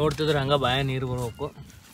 ನೋಡ್ತಿದ್ರೆ ಹಂಗ ಬಾಯ ನೀರು ಬರ್ಬೇಕು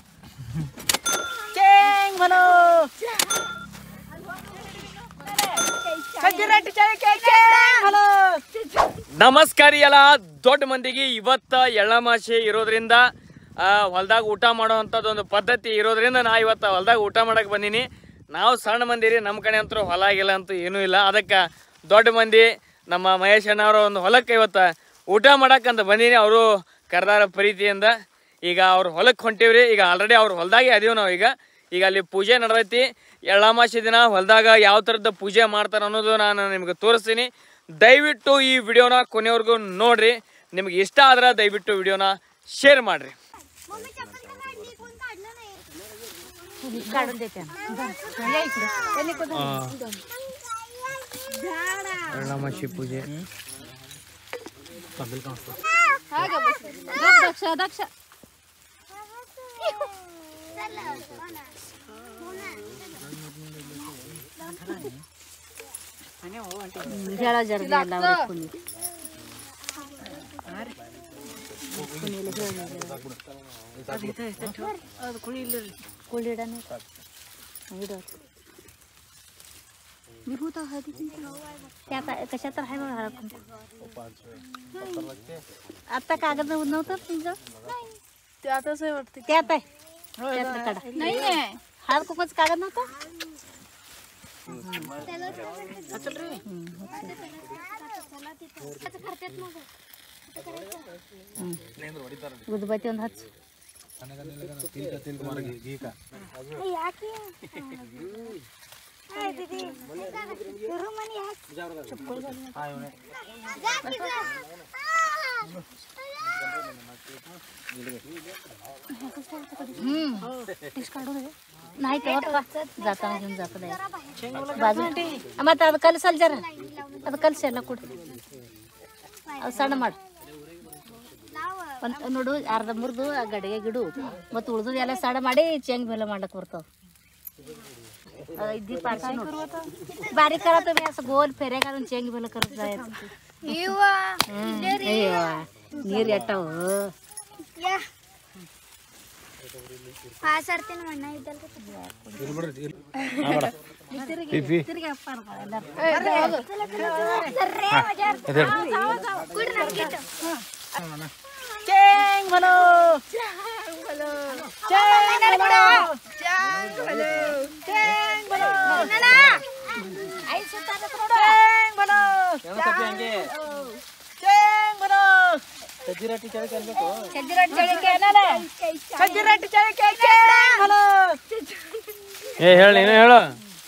ನಮಸ್ಕಾರ ಎಲ್ಲ ದೊಡ್ಡ ಮಂದಿಗೆ ಇವತ್ತ ಎಳ್ಳಮಾಸೆ ಇರೋದ್ರಿಂದ ಹೊಲ್ದಾಗ ಊಟ ಮಾಡೋವಂಥದ್ದು ಒಂದು ಪದ್ಧತಿ ಇರೋದ್ರಿಂದ ನಾ ಇವತ್ತು ಹೊಲ್ದಾಗ ಊಟ ಮಾಡಕ್ಕೆ ಬಂದೀನಿ ನಾವು ಸಣ್ಣ ಮಂದಿರಿ ನಮ್ಮ ಕಡೆ ಅಂತೂ ಹೊಲ ಆಗಿಲ್ಲ ಅಂತೂ ಏನೂ ಇಲ್ಲ ಅದಕ್ಕೆ ದೊಡ್ಡ ಮಂದಿ ನಮ್ಮ ಮಹೇಶ್ ಅಣ್ಣವ್ರ ಒಂದು ಹೊಲಕ್ಕೆ ಇವತ್ತು ಊಟ ಮಾಡಕ್ಕಂತ ಬಂದೀನಿ ಅವರು ಕರೆದಾರ ಪ್ರೀತಿಯಿಂದ ಈಗ ಅವ್ರ ಹೊಲಕ್ಕೆ ಹೊಂಟೀವ್ರಿ ಈಗ ಆಲ್ರೆಡಿ ಅವ್ರ ಹೊಲ್ದಾಗೆ ಅದೀವಿ ನಾವು ಈಗ ಈಗ ಅಲ್ಲಿ ಪೂಜೆ ನಡೆದೈತಿ ಎಳ್ಳಮಾಸಿ ದಿನ ಹೊಲದಾಗ ಯಾವ ಥರದ ಪೂಜೆ ಮಾಡ್ತಾರೆ ಅನ್ನೋದು ನಾನು ನಿಮ್ಗೆ ತೋರಿಸ್ತೀನಿ ದಯವಿಟ್ಟು ಈ ವಿಡಿಯೋನ ಕೊನೆವರೆಗೂ ನೋಡ್ರಿ ನಿಮ್ಗೆ ಇಷ್ಟ ಆದ್ರೆ ದಯವಿಟ್ಟು ವಿಡಿಯೋನ ಶೇರ್ ಮಾಡಿರಿ ಎಳ್ಳಮಾಸಿ ಪೂಜೆ दक्ष दक्ष ಹೇಳೋ ಜರ್ದಿ ಎಲ್ಲ ಅವ್ರಿಗೆ ಕುನಿ कुळीडाने निघू तर हळदी त्या काय कशात तर आहे बघा हळद कुंकू आता कागद नव्हतं तुमचं त्यातच आहे वाटते त्यात आहे त्यातलं काढा नाही आहे हळद कुंकूच कागद नव्हता ಉದ್ಬತ್ತಿ ಒಂದು ಹಚ್ಚು नाही तेव्हा जाताना घेऊन जातो बाजू ಮತ್ತೆ ಅದು ಕಲಸಲ್ ಜರ ಅದು ಕಲಸಿ ಎಲ್ಲ ಕೊಡು ಅದು ಸಣ್ಣ ಮಾಡು ಒಂದು ನೋಡು ಅರ್ಧ ಮುರಿದು ಆ ಗಡಿಗೆ ಗಿಡು ಮತ್ತು ಉಳ್ದು ಎಲ್ಲ ಸಣ್ಣ ಮಾಡಿ ಚೆಂಗ್ ಮೇಲೆ ಮಾಡಕ್ ಬರ್ತಾವ दीप आरती ನೋಡು. बारीक करा तुम्ही असं गोल फेऱ्या काढून चेंग बेल करत जायचं हं. अय्यो, ನೀರ್ ಎಟ್ಟವು ತಿರ್ಗಿ ಅಪ್ಪ ಅನ್ಕೊಳ್ಳಿ ಎಲ್ಲಾರು. ಏ ಹೇಳಿ ನೀನು ಹೇಳು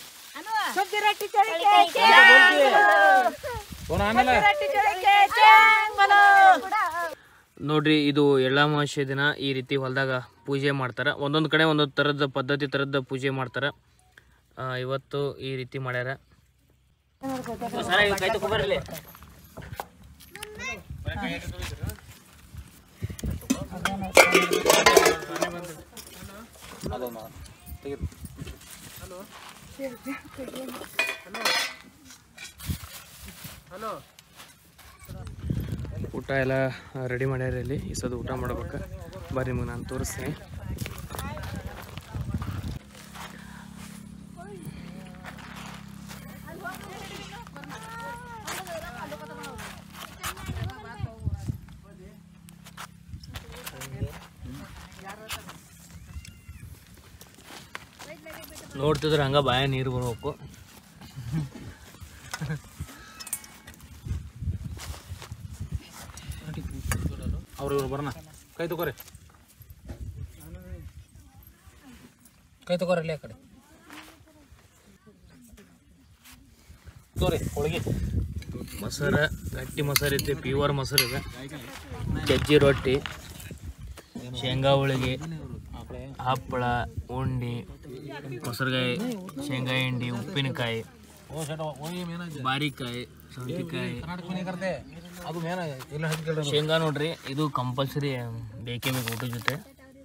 ನೋಡ್ರಿ ಇದು ಎಳ್ಳಮಾವಾಸ್ಯೆ ದಿನ ಈ ರೀತಿ ಹೊಲದಾಗ ಪೂಜೆ ಮಾಡ್ತಾರೆ ಒಂದೊಂದು ಕಡೆ ಒಂದೊಂದು ಥರದ ಪದ್ಧತಿ ಥರದ ಪೂಜೆ ಮಾಡ್ತಾರೆ ಆ, ಇವತ್ತು ಈ ರೀತಿ ಮಾಡ್ಯಾರ ಊಟ ಎಲ್ಲ ರೆಡಿ ಮಾಡ್ಯಾರ ಇಲ್ಲಿ ಈ ಸದ ಊಟ ಮಾಡ್ಬೇಕು ಬರ್ರಿ ನಿಮಗೆ ನಾನು ತೋರಿಸ್ತೀನಿ ನೋಡ್ತಿದ್ರೆ ಹಂಗ ಬಾಯ ನೀರು ಬರ್ಬೇಕು ಅವ್ರು ಇವ್ರು ಬರೋಣ ಕೈ ತಗೋರಿ ಕೈ ತಗೋರಿ ಇಲ್ಲಿ ಆ ಕಡೆ ತೋರಿ ಹೋಳಿಗೆ ಮೊಸರ ಗಟ್ಟಿ ಮೊಸರು ಐತಿ ಪ್ಯೂರ್ ಮೊಸರು ಇದೆ ಜಜ್ಜಿ ರೊಟ್ಟಿ ಶೇಂಗಾ ಹೋಳಿಗೆ ಹಪ್ಪಳ ಉಂಡಿ ಮೊಸರುಗಾಯಿ ಶೇಂಗಾ ಹಿಂಡಿ ಉಪ್ಪಿನಕಾಯಿ ಓ ಶಟ ಓಯ್ ಮೇನ ಬಾರಿಕಾಯಿ ಸೌತೆಕಾಯಿ ಕರ್ನಾಟಕ ಮನೆ ಕರ್ತೆ ಅದು ಮೇನ ಇಲ್ಲ ಹಚ್ಕೊಳ್ರಿ ಶೇಂಗಾ ನೋಡ್ರಿ ಇದು ಕಂಪಲ್ಸರಿ ಬೇಕೇ ಬೇಕು ಊಟದ ಜೊತೆ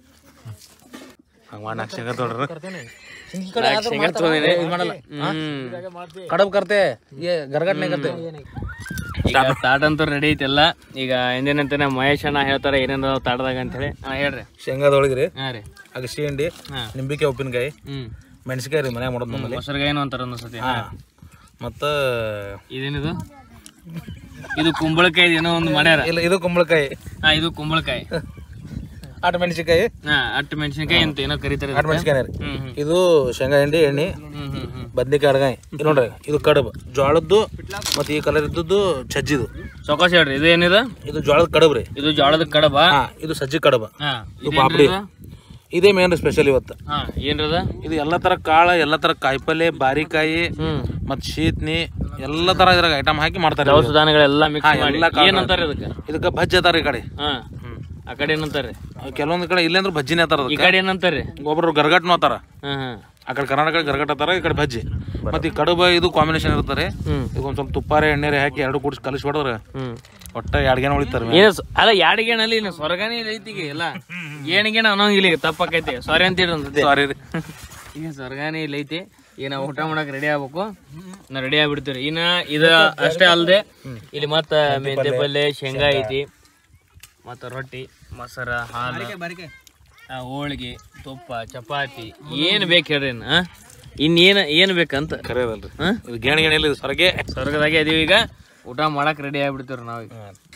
ನಾಲ್ಕು ಶೇಂಗಾ ತೊಗೊಳ್ರಿ ನಾಲ್ಕು ಕಡೆ ಶೇಂಗಾ ತಗೊಂಡಿನಿ. ಮಾಡಲ್ಲ ಹ್ಮ್. ಕಡಬ್ ಕರ್ತೆ ಏ ಗರ್ಗಟ್ನೆ ಕರ್ತೆ ಈಗ ತಾಟ ಅಂತೂ ರೆಡಿ ಐತೆಲ್ಲ ಈಗ ಎಂದಿನಂತೆ ಮಹೇಶ್ ಅಣ್ಣ ಹೇಳ್ತಾರೆ ಏನೇನು ತಾಟದಾಗ ಅಂತ ಹೇಳಿ ಹಾ ಹೇಳ್ರಿ ಶೇಂಗಾದೊಳಗೆ ರೀ ಹಾ ರೀ ಅಗಸಿ ಹಿಂಡಿ ಹಾ. ನಿಂಬಿಕಾಯಿ ಉಪ್ಪಿನಕಾಯಿ ಹ್ಮ್ ಮೆಣಸಿಕಾಯಿ ರೀ ಮನ್ಯಾಗ ಮಾಡೋದು ನಮ್ಮಲ್ಲಿ ಮೊಸರುಗಾಯಿನೂ ಅಂತಾರ ಒಂದೊಂದ್ಸತಿ ಹಾ. ಮತ್ತು ಇದೇನಿದು ಇದು ಕುಂಬಳಕಾಯಿ ಏನೋ ಒಂದು ಮಾಡ್ಯಾರ ಇಲ್ಲ ಇದು ಕುಂಬಳಕಾಯಿ ಹಾ ಇದು ಕುಂಬಳಕಾಯಿ ಆಟ ಮೆಣಸಿಕಾಯಿ ಹಾ ಅಟ್ಟು ಮೆಣಸಿನಕಾಯಿ ಅಂತ ಏನೋ ಕರೀತಾರೆ ಆಟ ಇದಕ್ಕೆ. ಮೆಣಸಿಕಾಯಿ ರೀ ಹ್ಮ್ ಹ್ಮ್ ಇದು ಶೇಂಗಾ ಹಿಂಡಿ ಎಣ್ಣೆ ಹ್ಮ್ ಹ್ಮ್ ಹ್ಮ್ ಬದ್ನಿಕಾಯಿ ಅಡ್ಗಾಯಿ ಇದು ನೋಡ್ರಿ ಇದು ಕಡುಬು ಜೋಳದ್ದು ಮತ್ತು ಈ ಕಲರ್ ಇದ್ದದ್ದು ಸಜ್ಜಿದು ಸಾವಕಾಶ ಹೇಳ್ರಿ ಇದು ಏನಿದೆ ಇದು ಜೋಳದ ಕಡುಬು ರೀ ಇದು ಜೋಳದ ಕಡಬ ಹಾ ಇದು ಸಜ್ಜಿ ಕಡುಬು ಹಾ ಇದು ಪಾಪಡಿ ಇದೇ ಮೇನ್ ಸ್ಪೆಷಲ್ ಇವತ್ತು ಹಾ ಏನ್ರದ ಇದು ಎಲ್ಲ ತರ ಕಾಳ ಎಲ್ಲ ತರ ಕಾಯಿಪಲ್ಲೆ ಬಾರಿಕಾಯಿ ಹ್ಮ್ ಮತ್ತು ಶೀತ್ನಿ ಎಲ್ಲ ತರ ಇದ್ರಾಗ ಐಟಮ್ ಹಾಕಿ ಮಾಡ್ತಾರೆ ದವಸ ಧಾನ್ಯಗಳೆಲ್ಲ ಮಿಕ್ಸ್ ಹಾ, ಮಾಡಿ ಎಲ್ಲ ಕಾಳು ಏನಂತಾರೆ ಇದಕ್ಕೆ ಇದಕ್ಕೆ ಭಜ್ಜಿ ಅದಾರ ಈ ಕಡೆ ಹಾ ಆ ಕಡೆ ಏನಂತಾರೆ ಕೆಲವೊಂದು ಕಡೆ ಇಲ್ಲೇಂದ್ರೆ ಭಜ್ಜಿನೇ ಅತ್ತಾರ ಈ ಕಡೆ ಏನಂತಾರೆ ಒಬ್ಬರು ಗರ್ಗಟ್ನು ಅತ್ತಾರ ಹಾ ಹಾ ಆ ಕಡೆ ಕರ್ನಾಟಕ ಗರ್ಗಟ್ ಅತ್ತಾರ ಈ ಕಡೆ ಭಜ್ಜಿ ಮತ್ತೆ ಈ ಕಡುಬ ಇದು ಕಾಂಬಿನೇಷನ್ ಇರ್ತಾರೆ ಹ್ಮ್ ಈಗ ಒಂದ್ ಸ್ವಲ್ಪ ತುಪ್ಪಾರೆ ಎಣ್ಣೆ ಹಾಕಿ ಎರಡು ಕೂಡಿಸಿ ಕಲಿಸಿ ಹೊಡೆದ್ರೆ ಹ್ಮ್ ಒಟ್ಟ ಎರಡ್ಗೇನ ಉಳಿತಾರೆ ಏನು ಸ- ಅಲ್ಲ ಯಾಡಿಗೇನಲ್ಲಿ ಇನ್ನು ಸ್ವರ್ಗನೇ ಐತಿಗೆ ಎಲ್ಲ ಏಣಿಗೇನ ಅನ್ನೋಂಗಿಲ್ಲ ಈಗ ತಪ್ಪಕ್ಕೈತಿ ಸಾರಿ ಅಂತೀರಿ ಸಾರಿ ರೀ ಈಗ ಸ್ವರ್ಗಾನೇ ಇಲ್ಲ ಐತಿ ಈಗ ನಾವು ಊಟ ಮಾಡಕ್ ರೆಡಿ ಆಗ್ಬೇಕು ನಾ ರೆಡಿ ಆಗ್ಬಿಡ್ತೀವಿ ಇನ್ನ ಇದ ಅಷ್ಟೇ ಅಲ್ದೆ ಇಲ್ಲಿ ಮತ್ತ ಮೆಂತೆ ಪಲ್ಯ ಶೇಂಗಾ ಐತಿ ಮತ್ತ ರೊಟ್ಟಿ ಮೊಸರ ಹಾಲು ಆ, ಹೋಳಿಗೆ ತುಪ್ಪ ಚಪಾತಿ ಏನ್ ಬೇಕು ಹೇಳ್ರಿ ಇನ್ನ ಆ? ಇನ್ನೇನ್ ಏನ್ ಬೇಕಂತ ಖರೆ ಅದಲ್ರಿ ಹಾ? ಇದು ಗೇಣಿ ಗೇಣಿ ಇಲ್ಲ ಇದು ಸ್ವರ್ಗೆ ಸ್ವರ್ಗದಾಗೆ ಅದೀವಿ ಈಗ ಊಟ ಮಾಡಕ್ ರೆಡಿ ಆಗ್ಬಿಡ್ತೀವ್ರಿ ನಾವೀಗ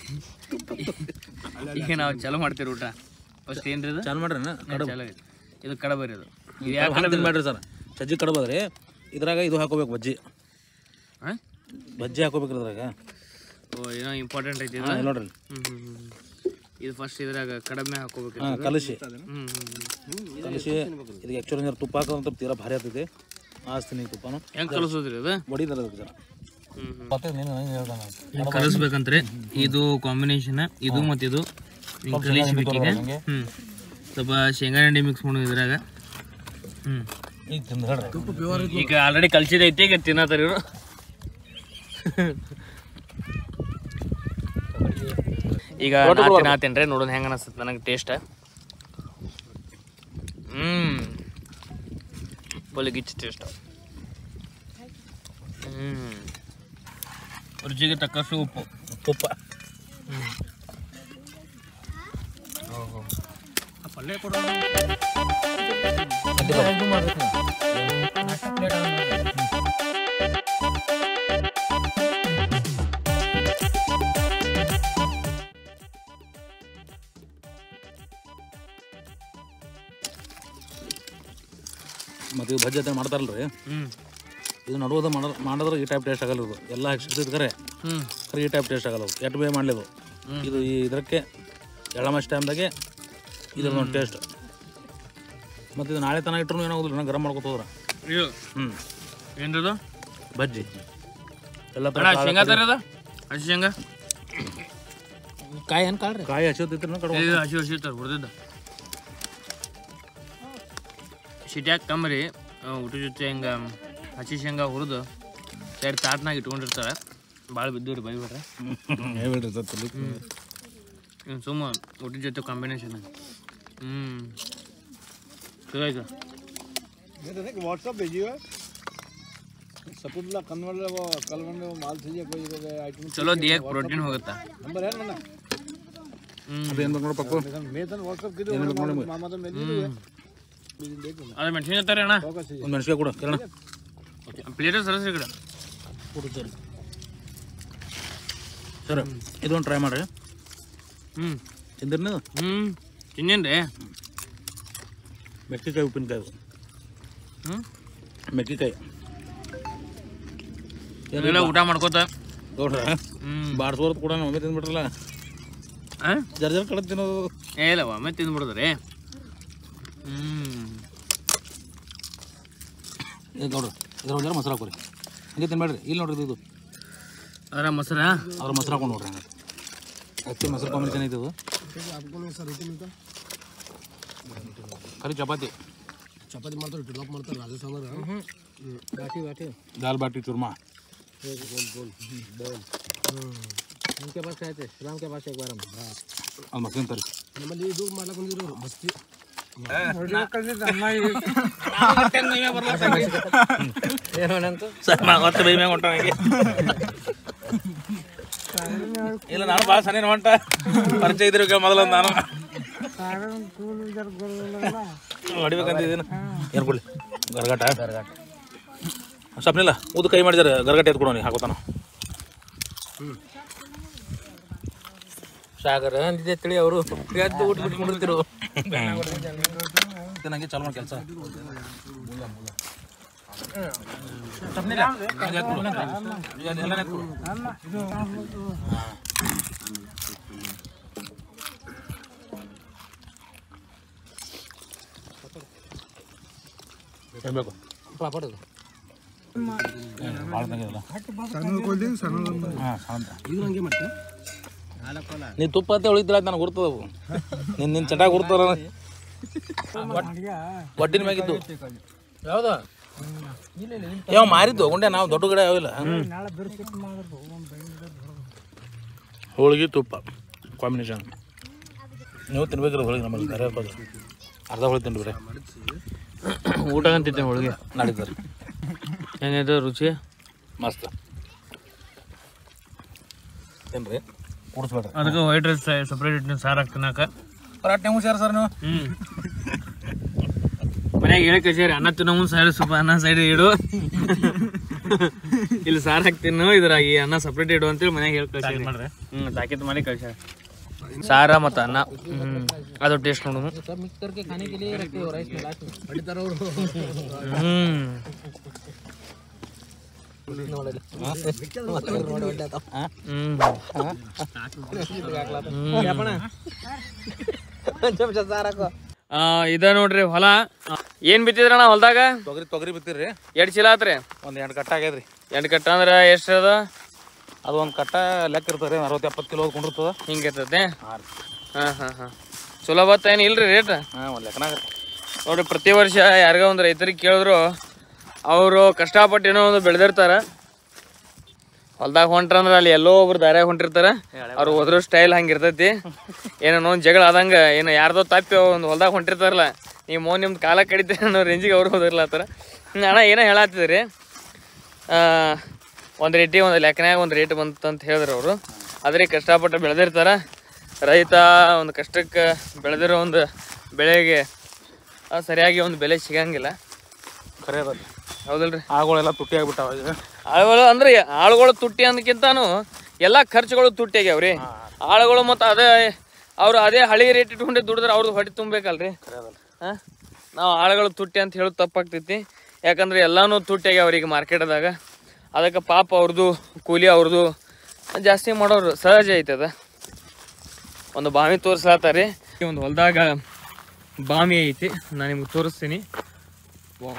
ಈಗ ನಾವು ಚಲೋ ಮಾಡ್ತೀವಿ ಊಟ ಫಸ್ಟ್ ಏನ್ರಿ ಇದು ಚಾಲು ಮಾಡ್ರಿ ಚಲೋ ಐತಿ. ಇದು ಕಡಬರಿ ಇದು ಇದು ಯಾಕೆ ಕಡುಬು ಮಾಡ್ರಿ ಸರ್ ಸಜ್ಜಿ ಕಡುಬು ಅದ್ರಿ ಇದ್ರಾಗ ಇದು ಹಾಕೋಬೇಕು ಬಜ್ಜಿ ಹಾ? ಬಜ್ಜಿ ಹಾಕೋಬೇಕ್ರಿ ಇದ್ರಾಗ ಓ ಏನೋ ಇಂಪಾರ್ಟೆಂಟ್ ಐತಿ ಇದು ಹಾ, ಇಲ್ಲಿ ನೋಡ್ರಿ ಹ್ಮ್ ಹ್ಮ್ ಹ್ಮ್. ಇದು ಫಸ್ಟ್ ಇದ್ರಾಗ ಕಡಿಮೆ ಹಾಕೋಬೇಕು ಹಾ ಕಲಸಿ ಹ್ಮ್ ಹ್ಮ್ ಕಲಸಿ ಇದಕ್ಕೆ ಆ್ಯಕ್ಚುಲಿ ನೀರು ತುಪ್ಪ ಹಾಕೋದಂತ ತೀರಾ ಭಾರಿ ಆಗ್ತೈತಿ ಆಸ್ತೀನಿ ತುಪ್ಪನು ಹೆಂಗ್ ಕಲಿಸೋದ್ರಿ ಅದು ಹೊಡಿತಾರೆ ಅದಕ್ಕೆ ಜರ ಹ್ಮ್ ಹ್ಮ್ ಮತ್ತೆ ನೀನು ನಂಗೆ ಹೇಳ್ದ ನಾನು ಹಿಂಗ್ ಕಲಿಸ್ಬೇಕಂದ್ರೆ ಇದು ಕಾಂಬಿನೇಷನ್ ಇದು ಮತ್ತು ಇದು ಹಿಂಗ್ ಕಲಿಸ್ಬೇಕು ಈಗ ಹ್ಮ್ ಸ್ವಲ್ಪ ಶೇಂಗಾ ಹಿಂಡಿ ಮಿಕ್ಸ್ ಮಾಡೋದು ಇದ್ರಾಗ ಹ್ಮ್ ಈಗ ತಿಂದು ಹೇಳ್ರಿ ಈಗ ಆಲ್ರೆಡಿ ಕಲ್ಸಿದೈತಿ ಈಗ ತಿನ್ನತ್ತಾರ ಇವರು ಈಗ ನಾತೇನ್ರಿ ನೋಡೋಣ ಹೆಂಗ ಅನಿಸ್ತದೆ ನನಗೆ ಟೇಸ್ಟ್ ಹ್ಮ್ ಫುಲ್ ಗಿಚ್ ಟೇಸ್ಟ್ ಹ್ಮ್ ರುಚಿಗೆ ತಕ್ಕಷ್ಟು ಉಪ್ಪು ತುಪ್ಪ ಮತ್ತೆ ಇದು ಭಜ್ಜಿ ಅಂತ ಮಾಡ್ತಾರಲ್ರಿ ಹ್ಮ್ ಇದು ನಡುವುದು ಮಾಡ ಮಾಡಿದ್ರೆ ಈ ಟೈಪ್ ಟೇಸ್ಟ್ ಆಗಲ್ಲ ಇದು ಎಲ್ಲ ಹಾಕ್ಸಿರ್ತೈತೆ ಖರೆ ಹ್ಮ್ ಖರೆ ಈ ಟೈಪ್ ಟೇಸ್ಟ್ ಆಗಲ್ಲ ಎಟ್ಟು ಬೇ ಮಾಡಲಿದು ಇದು ಈ ಇದಕ್ಕೆ ಎಳ್ಳಮಸ್ ಟೈಮ್ದಾಗೆ ಇದ್ರ ಒಂದು ಟೇಸ್ಟ್ ಮತ್ತು ಇದು ನಾಳೆ ತನಕ ಇಟ್ಟರು ಏನಾಗೋದಿಲ್ಲ ನಾ ಗರಂ ಮಾಡ್ಕೊತ ಹೋದ್ರೆ ಇದು ಹ್ಞೂ ಏನ್ರದು ಬಜ್ಜಿ ಎಲ್ಲ ಅಣ್ಣ ಶೇಂಗಾ ತರದ ಹಸಿ ಶೇಂಗಾ ಕಾಯಿ ಏನು ಕಾಳ್ರಿ ಕಾಯಿ ಹಚ್ಚೋತಿತ್ತು ಕಡೆ ಇದು ಹಸಿ ಹಸಿ ತರ ಹೊಡೆದಿದ್ದ ಸಿಟ್ಯಾಗ ಕಮ್ಮರಿ ಊಟ ಜೊತೆ ಹಿಂಗ ಹಸಿ ಶೇಂಗಾ ಹುರಿದು ಸೈಡ್ ತಾಟ್ನಾಗ ಇಟ್ಕೊಂಡಿರ್ತಾರೆ ಭಾಳ ಬಿದ್ದು ರೀ ಬೈಬಿಟ್ರೆ ಹೇಳ್ಬಿಡ್ರಿ ಸತ್ತಲ್ಲಿ ಇನ್ನು ಸುಮ್ಮ ಊಟದ ಜೊತೆ ಕಾಂಬಿನೇಷನ್ ಹ್ಞೂ ಚಲೋ ಆಯ್ತು व्हाट्सअप भेजिए सकुल्ला कन्वर्ट वो कल मैंने वो माल चाहिए कोई आइटम ಚಲೋ ದೇಹಕ್ಕೆ ಪ್ರೋಟೀನ್ ಹೋಗುತ್ತಾ नंबर है ना ಹ್ಞೂ ಅದೇನು ಬೇಕು ನೋಡಿ ಪಕ್ಕ मैं तो व्हाट्सअप की मामा तो मिल ही देखो ಅದು ಮೆಣಸಿನ ತಾರೆ ಅಣ್ಣ ಒಂದು ಮೆಣಸಿಗೆ ಕೊಡು ಕಿರಣ ಪ್ಲೇಟ್ ಸರಸ್ರಿ ಕಡೆ ಕೊಡುತ್ತಾರೆ ಸರ್ ಇದೊಂದು ಟ್ರೈ ಮಾಡಿರಿ ಹ್ಞೂ ತಿಂದಿರಿ ನೀವು ಹ್ಞೂ ತಿನ್ನೇನ್ರಿ ಮೆಕ್ಕಿಕಾಯಿ ಉಪ್ಪಿನಕಾಯಿ ಹ್ಞೂ ಮೆಕ್ಕಿಕಾಯಿ ಎಲ್ಲ ಊಟ ಮಾಡ್ಕೋತ ನೋಡ್ರಿ ಹ್ಞೂ ಬಾಡ್ಸೋರ್ದು ಕೂಡ ಒಮ್ಮೆ ತಿಂದ್ಬಿಟ್ರಲ್ಲ ಹಾಂ ಜರ ಜರ ಕಡೆ ತಿನ್ನೋದು ಏ ಇಲ್ಲ ಒಮ್ಮೆ ತಿಂದ್ಬಿಡೋದ್ರಿ ಹ್ಮ್ ಇದು ನೋಡ್ರಿ ಇದ್ರ ಜರ ಮೊಸರು ಹಾಕೋರಿ ಹಂಗೆ ತಿನ್ಬೇಡ್ರಿ ಇಲ್ಲಿ ನೋಡ್ರಿ ಇದು ಅದರ ಮೊಸರ ಅದ್ರ ಮೊಸರು ಹಾಕೊಂಡು ನೋಡ್ರಿ ಹಂಗೆ ಅಕ್ಕಿ ಮೊಸರು ಕಾಂಬಿನೇಷನ್ ಐತೆ ಇದು ಖರೀ ಚಪಾತಿ चपाती मारता टिलॉप मारता राजस्थान बाटी बाटी दाल बाटी चूरमा उनके पास क्या थे राम के पास एक बार हम ಅದು ಮಸ್ಲಿನ್ ತರಿ नंबर ये दो माला कौन जरूर बस्ती ಸರ್ ನಾ ಮತ್ತೆ ಬೈ ಮ್ಯಾಗ ಹೊಂಟ ಹಂಗೆ ಇಲ್ಲ ನಾನು ಭಾಳ ಸಣ್ಣ ಹೊಂಟ ಪರಿಚಯ ಇದ್ರಿ ಮೊದಲ ನಾನು ಹೊಡಿಬೇಕಂತಿದ್ದೀನಿ ಏನು ಕೊಡ್ಲಿ ಗರ್ಗಟ ಗರ್ಗಟ ಸ್ವಪ್ನಿಲ್ಲ ಉದ್ದು ಕೈ ಮಾಡಿದಾರೆ ಗರ್ಗಟ ಎತ್ಕೊಡೋನಿ ಹಾಕೋತಾನ ಸಾಗರ ಅಂದಿದ್ದೆ ತಿಳಿ ಅವರು ಎದ್ದು ಊಟ ಬಿಟ್ಕೊಂಡಿರ್ತಿರು ನನಗೆ ಚಾಲು ಮಾಡಿ ಕೆಲಸ ಬೇಕು ಭಾಳ ತಂಗಿರಲ್ಲ ಹಾಂ ಸಣ್ಣ ಇದು ನಂಗೆ ಮತ್ತೆ ನೀ ತುಪ್ಪ ಅಂತ ಉಳಿತಿಲ್ಲ ನನಗೆ ಗುರ್ತದವು ನಿನ್ನ ನಿನ್ನ ಚಟ ಗುರ್ತದ ಒಡ್ಡಿನ ಮ್ಯಾಗಿದ್ದು ಯಾವ್ದು ಯಾವ ಮಾರಿದ್ದು ಗುಂಡೆ ನಾವು ದೊಡ್ಡ ಕಡೆ ಯಾವಿಲ್ಲ ಹೋಳಿಗೆ ತುಪ್ಪ ಕಾಂಬಿನೇಷನ್ ನೀವು ತಿನ್ಬೇಕ್ರಿ ಹೋಳಿಗೆ ನಮ್ಮಲ್ಲಿ ಬೇರೆ ಬದು ಅರ್ಧ ಹೋಳಿಗೆ ತಿನ್ರಿ ಬರೀ ಊಟ ಅಂತಿದ್ದೆ ಹೋಳಿಗೆ ನಡೀತಾರೆ ಹೆಂಗೈತೆ ರುಚಿ ಮಸ್ತ್ ಏನ್ರಿ ಕುಡಿಸ್ಬೇಡ್ರಿ ಅದಕ್ಕೆ ವೈಟ್ ರೈಸ್ ಸಪ್ರೇಟ್ ಇಟ್ಟು ಸಾರು ಹಾಕ್ತಿನಾಕ ಪರಾಟ್ ನೀವು ಸೇರ್ ಸರ್ ನೀವು ಹ್ಮ್ ಮನ್ಯಾಗ ಹೇಳಿ ಕಳ್ಸ್ಯಾರಿ ಅನ್ನ ತಿನ್ನೋ ಮುಂದೆ ಸೈಡ್ ಸ್ವಲ್ಪ ಅನ್ನ ಸೈಡ್ ಇಡು ಇಲ್ಲಿ ಸಾರು ಹಾಕ್ತೀನೋ ಇದ್ರಾಗಿ ಅನ್ನ ಸಪ್ರೇಟ್ ಇಡು ಅಂತೇಳಿ ಮನ್ಯಾಗ ಹೇಳಿ ಕಳ್ಸ್ಯಾರಿ ಹ್ಮ್ ತಾಕೀತ್ ಮಾಡಿ ಕಳ್ಸ್ಯಾರ ಸಾರ ಮತ್ತು ಅನ್ನ ಹ್ಮ್ ಅದು ಟೇಸ್ಟ್ ನೋಡು ಹ್ಮ್ ಹ್ಮ್ ಆ, ಇದ ನೋಡ್ರಿ ಹೊಲ ಆ, ಏನ್ ಬಿತ್ತಿದ್ರಣ್ಣ ಹೊಲ್ದಾಗ ತೊಗರಿ ತೊಗರಿ ಬಿತ್ತೀರಿ ಎರಡ್ ಚೀಲ ಆತ್ರಿ ಒಂದು ಎಂಟು ಕಟ್ಟ ಆಗ್ಯದ್ರಿ ಎಂಟು ಕಟ್ಟ ಅಂದ್ರ ಎಷ್ಟ್ ಅದ ಅದು ಒಂದು ಕಟ್ಟ ಲೆಕ್ಕ ಇರ್ತದೆ ಅರವತ್ತು ಎಪ್ಪತ್ತು ಕಿಲೋ ಕೊಂಡಿರ್ತದ ಹಿಂಗ ಇರ್ತೈತೆ ಹಾಂ ರೀ ಹಾ ಹಾ ಹಾ ಚಲೋ ಬತ್ತ ಏನ್ ಇಲ್ರಿ ರೇಟ್ ಹಾಂ ಒಂದು ಲೆಕ್ಕನಾಗ ನೋಡ್ರಿ ಪ್ರತಿ ವರ್ಷ ಯಾರಿಗೋ ಒಂದು ರೈತರಿಗೆ ಕೇಳಿದ್ರು ಅವರು ಕಷ್ಟಪಟ್ಟು ಏನೋ ಒಂದು ಬೆಳೆದಿರ್ತಾರ ಹೊಲ್ದಾಗ ಹೊಂಟ್ರಂದ್ರ ಅಲ್ಲಿ ಎಲ್ಲೋ ಒಬ್ರು ದಾರ್ಯಾಗ ಹೊಂಟಿರ್ತಾರ ಅವ್ರು ಹೋದ್ರ ಸ್ಟೈಲ್ ಹಂಗಿರ್ತೈತಿ ಏನೋ ಒಂದು ಜಗಳ ಆದಂಗ ಏನು ಯಾರ್ದೋ ತಪ್ಪಿ ಒಂದು ಹೊಲ್ದಾಗ ಹೊಂಟಿರ್ತಾರಲ್ಲ ನೀವು ಮೋ ನಿಮ್ದು ಕಾಲ ಕಡಿತೀರಿ ಅನ್ನೋ ರೇಂಜಿಗೆ ಅವ್ರು ಹೋದಿರ್ಲತ್ತಾರ ಹ್ಮ್, ಅಣ್ಣ ಏನೋ ಹೇಳತ್ತಿದ್ರಿ ಒಂದು ರೇಟಿ ಒಂದು ಲೆಕ್ಕನ್ಯಾಗ ಒಂದು ರೇಟ್ ಬಂತು ಅಂತ ಹೇಳಿದ್ರು ಅವರು ಅದ್ರಿಗೆ ಕಷ್ಟಪಟ್ಟು ಬೆಳೆದಿರ್ತಾರ ರೈತ ಒಂದು ಕಷ್ಟಕ್ಕೆ ಬೆಳೆದಿರೋ ಒಂದು ಬೆಳೆಗೆ ಆ, ಸರಿಯಾಗಿ ಒಂದು ಬೆಲೆ ಸಿಗಂಗಿಲ್ಲ ಖರೆ ಅದ ಹೌದಲ್ರಿ ಆಗೋಳೆಲ್ಲ ತುಟ್ಟಿ ಆಗ್ಬಿಟ್ಟಾವ ಈಗ ಆಳುಗಳು ಅಂದ್ರೆ ಆಳುಗಳು ತುಟ್ಟಿ ಅಂದಕ್ಕಿಂತಾನು ಎಲ್ಲ ಖರ್ಚುಗಳು ತುಟ್ಟಿ ಆಗ್ಯಾವ್ರಿ ಆಳುಗಳು ಮತ್ತು ಅದೇ ಅವ್ರು ಅದೇ ಹಳಿ ರೇಟ್ ಇಟ್ಕೊಂಡೆ ದುಡಿದ್ರೆ ಅವ್ರದ್ದು ಹೊಟ್ಟೆ ತುಂಬಬೇಕಲ್ರಿ ಹಾ ನಾವು ಆಳುಗಳು ತುಟ್ಟಿ ಅಂತ ಹೇಳೋದು ತಪ್ಪಾಗ್ತೈತಿ ಯಾಕಂದ್ರೆ ಎಲ್ಲಾನು ತುಟ್ಟಿ ಆಗ್ಯಾವ್ರಿ ಈಗ ಮಾರ್ಕೆಟ್ದಾಗ ಅದಕ್ಕೆ ಪಾಪ ಅವ್ರದ್ದು ಕೂಲಿ ಅವ್ರದ್ದು ಜಾಸ್ತಿ ಮಾಡೋರು ಸಹಜ ಐತದ ಒಂದು ಬಾವಿ ತೋರಿಸ್ಲಾತಾರಿ ಈ ಒಂದು ಹೊಲದಾಗ ಬಾವಿ ಐತಿ ನಾನು ನಿಮ್ಗೆ ತೋರಿಸ್ತೀನಿ ವಾಹ್.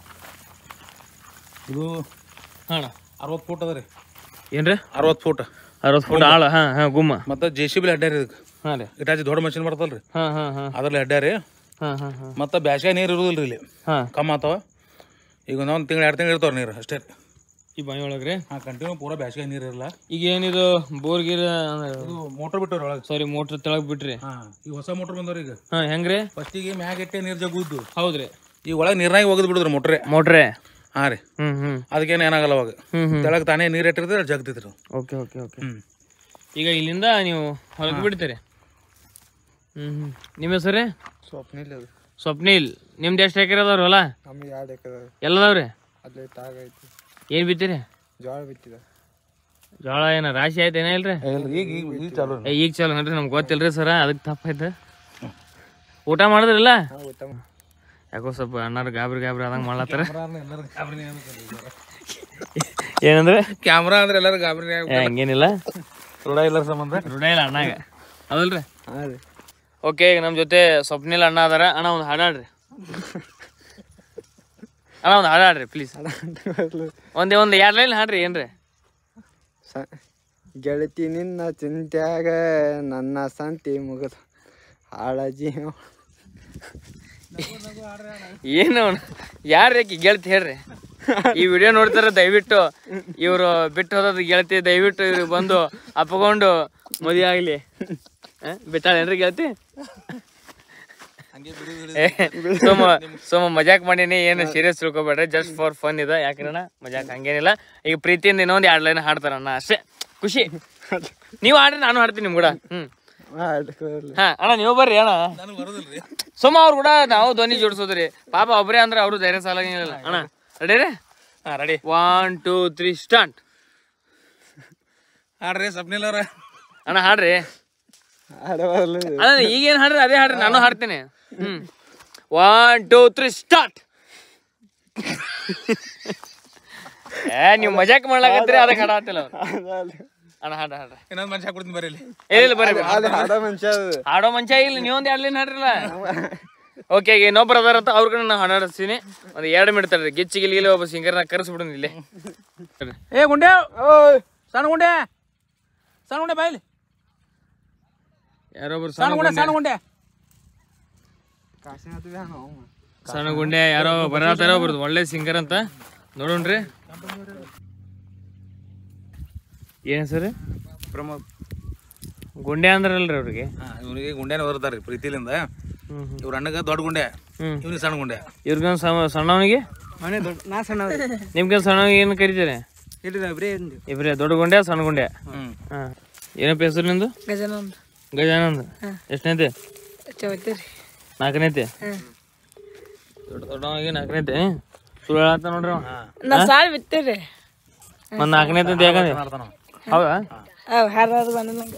ಇದು ಹಾಂ ಅರವತ್ತು ಫೂಟ್ ಅದ ರೀ ಏನ್ರಿ ಅರವತ್ತು ಫೂಟ್ ಅರವತ್ತು ಫುಟ್ ಆಳ ಹಾಂ ಹಾಂ ಗುಮ್ಮ ಮತ್ತು ಜೆ ಸಿ ಬಿಲಿ ಅಡ್ಡಾರಿ ಇದಕ್ಕೆ ಹಾಂ ರೀ ಇಟಾಚಿ ದೊಡ್ಡ ಮಷಿನ್ ಬರ್ತಲ್ಲ ರೀ ಹಾಂ ಹಾಂ ಹಾಂ ಅದ್ರಲ್ಲಿ ಅಡ್ಡಾರಿ ಹಾಂ ಹಾಂ ಹಾಂ ಮತ್ತು ಬ್ಯಾಸ್ಗೆ ನೀರು ಇರುದಿಲ್ಲ ರೀ ಇಲ್ಲಿ ಹಾಂ ಕಮ್ಮ ಆತಾವ ಈಗ ಒಂದು ತಿಂಗಳು ಎರಡು ತಿಂಗಳು ಇರ್ತಾವ ನೀರು ಅಷ್ಟೇ ಈ ಬಾವಿ ಒಳಗೆ ರೀ ಹಾಂ ಕಂಟಿನ್ಯೂ ಪೂರಾ ಬ್ಯಾಸ್ಗೆ ನೀರು ಇರಲ್ಲ ಈಗ ಏನಿದು ಬೋರ್ ಗೀರ್ ಇದು ಮೋಟ್ರ್ ಬಿಟ್ಟವ್ರಿ ಒಳಗೆ ಸಾರಿ ಮೋಟ್ರ್ ತೆಳಗ್ ಬಿಟ್ರಿ ಹಾಂ ಈಗ ಹೊಸ ಮೋಟ್ರ್ ಬಂದವ್ರಿ ಈಗ ಹಾಂ ಹೆಂಗ್ರಿ ಫಸ್ಟಿಗೆ ಮ್ಯಾಗ ಇಟ್ಟೆ ನೀರು ಜಗುದ್ದು ಹೌದ್ರಿ ಈಗ ಒಳಗೆ ನೀರ್ನಾಗ ಒಗದ್ ಬಿಡುದ್ರಿ ಮೋಟ್ರೆ ಮೋಟ್ರೇ ಹಾಂ ರೀ ಹ್ಞೂ ಹ್ಞೂ ಅದಕ್ಕೇನು ಏನಾಗಲ್ಲ ಅವಾಗ ಹ್ಞೂ ಹ್ಞೂ ತೆಳಗೆ ತಾನೇ ನೀರು ಇಟ್ಟಿರ್ತದೆ ಜಗ್ತೈತ್ರಿ ಓಕೆ ಓಕೆ ಓಕೆ ಹ್ಞೂ ಈಗ ಇಲ್ಲಿಂದ ನೀವು ಹೊರಗೆ ಬಿಡ್ತೀರಿ ಹ್ಞೂ ಹ್ಞೂ ನಿಮ್ಮ ಹೆಸರು ಸ್ವಪ್ನಿಲ್ಲ ಅದು ಸ್ವಪ್ನಿಲ್ ನಿಮ್ದು ಎಷ್ಟು ಎಕರೆ ಅದಾವ್ರಿ ಹೊಲ ನಮ್ಗೆ ಎರಡು ಎಕರೆ ಎಲ್ಲದವ್ರಿ ಅಲ್ಲೇ ತಾಗ ಐತಿ ಏನು ಬಿತ್ತೀರಿ ಜೋಳ ಬಿತ್ತಿದ ಜೋಳ ಏನ ರಾಶಿ ಆಯ್ತು ಏನ ಇಲ್ರಿ ಈಗ ಈಗ ಈಗ ಚಾಲು ಏ, ಈಗ ಚಲೋ ನೋಡ್ರಿ ನಮ್ಗೆ ಗೊತ್ತಿಲ್ರಿ ಸರ ಅದಕ್ಕೆ ತಪ್ಪಾಯ್ತು ಊಟ ಮಾಡಿದ್ರಲ್ಲ ನಾವು ಊಟ ಮಾಡಿ ಯಾಕೋ ಸ್ವಲ್ಪ ಅಣ್ಣಾರು ಗಾಬರಿ ಗಾಬರಿ ಆದಂಗೆ ಮಾಡ್ಲತ್ತಾರ ಏನಂದ್ರೆ ಕ್ಯಾಮ್ರಾ ಅಂದ್ರೆ ಎಲ್ಲರೂ ಗಾಬರಿ ಏ, ಹಂಗೇನಿಲ್ಲ ರೂಢ ಇಲ್ಲ ಸಂಬಂಧ ರೂಢ ಇಲ್ಲ ಅಣ್ಣಾಗ ಹೌದಲ್ರಿ ಹಾಂ ರೀ ಓಕೆ ಈಗ ನಮ್ಮ ಜೊತೆ ಸ್ವಪ್ನಿಲ್ ಅಣ್ಣ ಅದಾರ ಅಣ್ಣ ಒಂದು ಹಾಡಾಡ್ರಿ ಅಣ್ಣ ಒಂದು ಹಾಡಾಡ್ರಿ ಪ್ಲೀಸ್ ಒಂದೇ ಒಂದು ಎರಡು ಲೈನ್ ಹಾಡ್ರಿ ಏನ್ರಿ ಸ ಗೆಳತಿ ನಿನ್ನ ಚಿಂತ್ಯಾಗ ನನ್ನ ಸಂತಿ ಮುಗಿದ ಹಾಳ ಜೀವ ಏನು ಯಾರು ಯಾಕೆ ಗೆಳತಿ ಹೇಳ್ರಿ ಈ ವಿಡಿಯೋ ನೋಡ್ತಾರ ದಯವಿಟ್ಟು ಇವರು ಬಿಟ್ಟು ಹೋದದ್ದು ಗೆಳತಿ ದಯವಿಟ್ಟು ಇವ್ರು ಬಂದು ಅಪ್ಕೊಂಡು ಮದುವೆ ಆಗಲಿ ಬಿಟ್ಟಾಳೇನ್ರಿ ಗೆಳತಿ ಏ, ಸುಮ್ಮ ಸುಮ್ಮ ಮಜಾಕ್ ಮಾಡೀನಿ ಏನು ಸೀರಿಯಸ್ ತಿಳ್ಕೊಬೇಡ್ರಿ ಜಸ್ಟ್ ಫಾರ್ ಫನ್ ಇದೆ ಯಾಕಂದ್ರೆ ಮಜಾಕ್ ಹಂಗೇನಿಲ್ಲ ಈಗ ಪ್ರೀತಿಯಿಂದ ಇನ್ನೊಂದು ಎರಡು ಲೈನ್ ಹಾಡ್ತಾರಣ್ಣ ಅಷ್ಟೇ ಖುಷಿ ನೀವು ಆಡ್ರಿ ನಾನು ಹಾಡ್ತೀನಿ ನಿಮ್ ಕೂಡ ಹ್ಮ್ ಹಾ ಅಣ್ಣ ನೀವು ಬರ್ರಿ ಅಣ್ಣ ಸುಮ್ಮ ಅವ್ರು ಕೂಡ ನಾವು ಧ್ವನಿ ಜೋಡಿಸೋದ್ರಿ ಪಾಪ ಒಬ್ರೇ ಅಂದ್ರೆ ಅವರು ಧೈರ್ಯ ಸಾಲಾಗಿಲ್ಲ ಅಣ್ಣ ರೆಡಿ ರೀ ಹಾಂ ready one two three start ಹಾಡ್ರಿ ಸಪ್ನಿಲ್ ಅವ್ರ ಅಣ್ಣ ಹಾಡ್ರಿ ಅಣ್ಣ ಈಗೇನ್ ಹಾಡ್ರಿ ಅದೇ ಹಾಡ್ರಿ ನಾನು ಹಾಡ್ತೀನಿ ಹ್ಮ್ ಒನ್ ಟೂ ತ್ರೀ ಸ್ಟಾರ್ಟ್ ಏ ನೀವು ಮಜಾಕ್ ಮಾಡ್ಲಾಕತ್ರಿ ಅದಕ್ಕೆ ಹಾಡತ್ತಿಲ್ಲ ಅಣ್ಣ ಹಾಡ ಹಾಡ್ರಿ ಇನ್ನೊಂದು ಮನುಷ್ಯ ಕೊಡ್ತೀನಿ ಬರ್ರಿ ಇಲ್ಲಿ ಏನಿಲ್ಲ ಬರ್ರಿ ಹಾಡೋ ಮಂಚ ಇಲ್ಲ ನೀವೊಂದು ಎರಡು ಲೈನ್ ಹಾಡ್ರಲ್ಲ ಓಕೆ ಈಗ ಇನ್ನೊಬ್ರು ಅದಾರ ಅಂತ ಅವ್ರ ಕಡೆ ನಾನು ಹಾಡಾಡಿಸ್ತೀನಿ ಒಂದು ಎರಡು ಮಿನಿಟ್ ತಡ್ರಿ ಗಿಚ್ಚಿ ಗಿಲಿ ಒಬ್ಬ ಸಿಂಗರ್ನ ಕರೆಸ್ಬಿಡೋಣ ಇಲ್ಲೇ ಏ ಗುಂಡೆ ಸಣ್ಣ ಗುಂಡೆ ಸಣ್ಣ ಗುಂಡೆ ಬಾಯ್ಲಿ ಯಾರೊಬ್ರು ಸಣ್ಣ ಸಣ್ಣ ಗುಂಡೆ ಸಣ್ಣ ಗುಂಡೆ ಗುಂಡೆ ಸಣ್ಣ ಗುಂಡೆ ಯಾರೋ ಬರತ್ತಾರ ಒಬ್ರದ್ದು ಒಳ್ಳೆ ಸಿಂಗರ್ ಅಂತ ನೋಡೋಣ್ರಿ ಏನ್ ಸರ್ ಪ್ರಮೋದ್ ಗುಂಡೆ ಅಂದ್ರಲ್ರಿ ಅವ್ರಿಗೆ ಹಾಂ ಇವ್ರಿಗೆ ಗುಂಡೆನೇ ಬರ್ತಾರೆ ರೀ ಪ್ರೀತಿಲಿಂದ ಹ್ಮ್ ಹ್ಮ್ ಇವ್ರ ಅಣ್ಣಗ ದೊಡ್ಡ ಗುಂಡೆ ಹ್ಮ್ ಇವ್ನಿಗೆ ಸಣ್ಣ ಗುಂಡೆ ಇವ್ರಿಗೊಂದು ಸಣ್ಣವನಿಗೆ ನಾ ಸಣ್ಣ ನಿಮ್ಗೆ ಸಣ್ಣವನಿಗೆ ಏನು ಕರಿತಾರೆ ಇಲ್ರಿ ಇಬ್ರೇ ಇಬ್ರೇ ದೊಡ್ಡ ಗುಂಡೆ ಸಣ್ಣ ಗುಂಡೆ ಹ್ಞೂ ಹಾಂ ಏನಪ್ಪ ಹೆಸರು ನಿಂದು ಗಜಾನಂದ್ ಗಜಾನಂದ್ ಎಷ್ಟನೇತೆ ಚವತ್ತೀರಿ ನಾಲ್ಕನೇತೆ ದೊಡ್ಡ ದೊಡ್ಡವನಿಗೆ ನಾಲ್ಕನೇತೆ ಸುಳ್ಳು ಹೇಳತ್ತ ನೋಡ್ರಿ ಅವ. ನಾ ಸಾಲ್ ಬಿತ್ತೀರಿ ಒಂದ್ ನಾಲ್ಕನೇತೆ ಅಂತ ಯಾಕಂದ್ರೆ ಹೌದಾ ಅವ್ ಹಾರಾದು ಬಂದ ನಂಗೆ